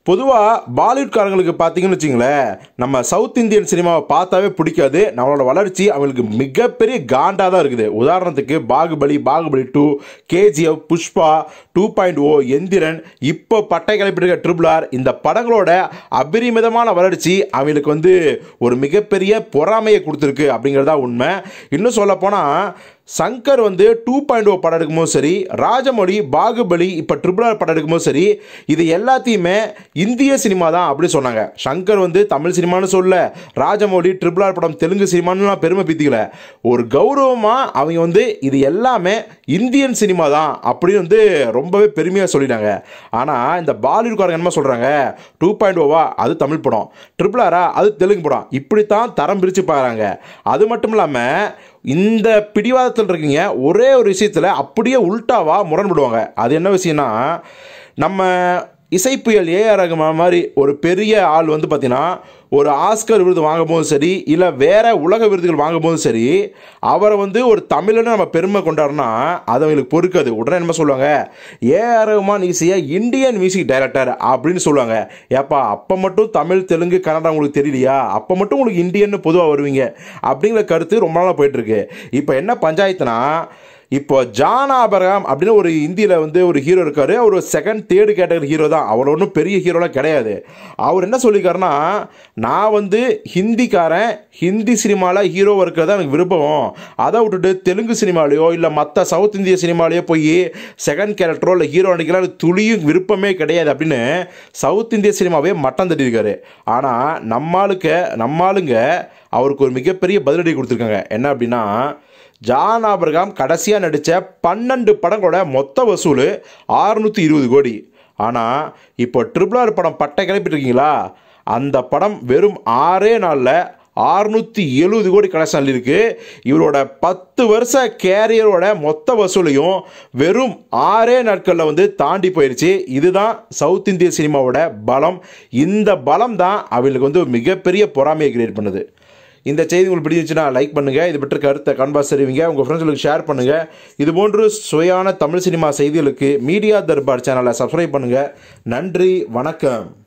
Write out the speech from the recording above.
பொதுவாக பாலிவுட்காரங்களுக்கு பார்த்தீங்கன்னு வச்சிங்களேன் நம்ம சவுத் இந்தியன் சினிமாவை பார்த்தாவே பிடிக்காது நம்மளோட வளர்ச்சி அவங்களுக்கு மிகப்பெரிய காண்டாக தான் இருக்குது உதாரணத்துக்கு Baahubali Baahubali two KGF Pushpa two point O Enthiran இப்போ பட்டை கிளப்பிட்டு ட்ரிபிள் ஆர் இந்த படங்களோட அபரிமிதமான வளர்ச்சி அவங்களுக்கு வந்து ஒரு மிகப்பெரிய பொறாமையை கொடுத்துருக்கு அப்படிங்கிறதா உண்மை இன்னும் சொல்ல போனால் சங்கர் வந்து டூ பாயிண்ட் ஓ படம் எடுக்கும்போது சரி ராஜமௌழி பாகுபலி இப்போ ட்ரிபிள் ஆர் படம் எடுக்கும்போது சரி இது எல்லாத்தையுமே இந்திய சினிமா தான் அப்படி சொன்னாங்க சங்கர் வந்து தமிழ் சினிமான்னு சொல்ல ராஜமௌழி ட்ரிபிள் ஆர் படம் தெலுங்கு சினிமான்னு பெருமை பீத்திக்கல ஒரு கௌரவமாக அவங்க வந்து இது எல்லாமே இந்தியன் சினிமா தான் அப்படின்னு வந்து ரொம்பவே பெருமையாக சொல்லிட்டாங்க ஆனால் இந்த பாலிவுட்காரங்க என்ன சொல்கிறாங்க டூ பாயிண்ட் ஓவா அது தமிழ் படம் ட்ரிபிள் ஆரா அது தெலுங்கு படம் இப்படித்தான் தரம் பிரித்து பார்க்குறாங்க அது மட்டும் இல்லாமல் இந்த பிடிவாதத்தில் இருக்கீங்க ஒரே ஒரு விஷயத்தில் அப்படியே உல்ட்டாவா முரண்படுவாங்க அது என்ன விஷயம்னா நம்ம இசைப்புயல் ஏஆர் ரகுமான் மாதிரி ஒரு பெரிய ஆள் வந்து பார்த்தீங்கன்னா ஒரு ஆஸ்கர் விருது வாங்கும்போதும் சரி இல்லை வேற உலக விருதுகள் வாங்கும்போதும் சரி அவரை வந்து ஒரு தமிழன்னு நம்ம பெருமை கொண்டாடுறோம்னா அது அவங்களுக்கு பொறுக்காது உடனே என்ன சொல்லுவாங்க ஏஆர் ரகுமான் ஈஸியா இந்தியன் மியூசிக் டைரக்டர் அப்படின்னு சொல்லுவாங்க ஏப்பா அப்போ மட்டும் தமிழ் தெலுங்கு கன்னடா உங்களுக்கு தெரியலையா அப்போ மட்டும் உங்களுக்கு இந்தியன்னு பொதுவாக வருவீங்க அப்படிங்கிற கருத்து ரொம்ப நாளாக போயிட்டு இருக்கு இப்போ என்ன பஞ்சாயத்துனா இப்போ ஜான் ஆபரகாம் அப்படின்னு ஒரு இந்தியில் வந்து ஒரு ஹீரோ இருக்காரு அவர் ஒரு செகண்ட் தேர்டு கேட்டகரி ஹீரோ தான் அவர் ஒன்றும் பெரிய ஹீரோலாம் கிடையாது அவர் என்ன சொல்லியிருக்காருன்னா நான் வந்து ஹிந்திக்காரன் ஹிந்தி சினிமாவில் ஹீரோவாக இருக்கிறது எனக்கு விருப்பம் அதை விட்டுட்டு தெலுங்கு சினிமாலேயோ இல்லை மற்ற சவுத் இந்திய சினிமாலேயோ போய் செகண்ட் கேரக்டரோ இல்லை ஹீரோ நடிக்கலாம் எனக்கு துளியும் விருப்பமே கிடையாது அப்படின்னு சவுத் இந்திய சினிமாவே மட்டம் தட்டியிருக்காரு ஆனால் நம்மளுக்கு நம்மளுங்க அவருக்கு ஒரு மிகப்பெரிய பதிலடி கொடுத்துருக்காங்க என்ன அப்படின்னா ஜான் ஆபர்காம் கடைசியாக நடித்த பன்னெண்டு படங்களோட மொத்த வசூல் ஆறுநூற்றி இருபது கோடி ஆனால் இப்போ ட்ரிபிள் ஆர் படம் பட்டை கிளப்பிட்டு இருக்கீங்களா அந்த படம் வெறும் ஆறே நாளில் ஆறுநூற்றி எழுபது கோடி கலெக்ஷன் இருக்கு இவரோட பத்து வருஷ கேரியரோட மொத்த வசூலையும் வெறும் ஆறே நாட்களில் வந்து தாண்டி போயிடுச்சு இதுதான் சவுத் இந்திய சினிமாவோட பலம் இந்த பலம் தான் அவங்களுக்கு வந்து மிகப்பெரிய பொறாமையை கிரியேட் பண்ணுது இந்த செய்தி உங்களுக்கு பிடிச்சிருந்துச்சுன்னா லைக் பண்ணுங்கள் இது பற்றி கருத்தை கண்பாஸ் தெரிவிங்க உங்கள் ஃப்ரெண்ட்ஸுக்கு ஷேர் பண்ணுங்கள் இது போன்று சுவையான தமிழ் சினிமா செய்திகளுக்கு மீடியா தர்பார் சேனலை சப்ஸ்கிரைப் பண்ணுங்கள் நன்றி வணக்கம்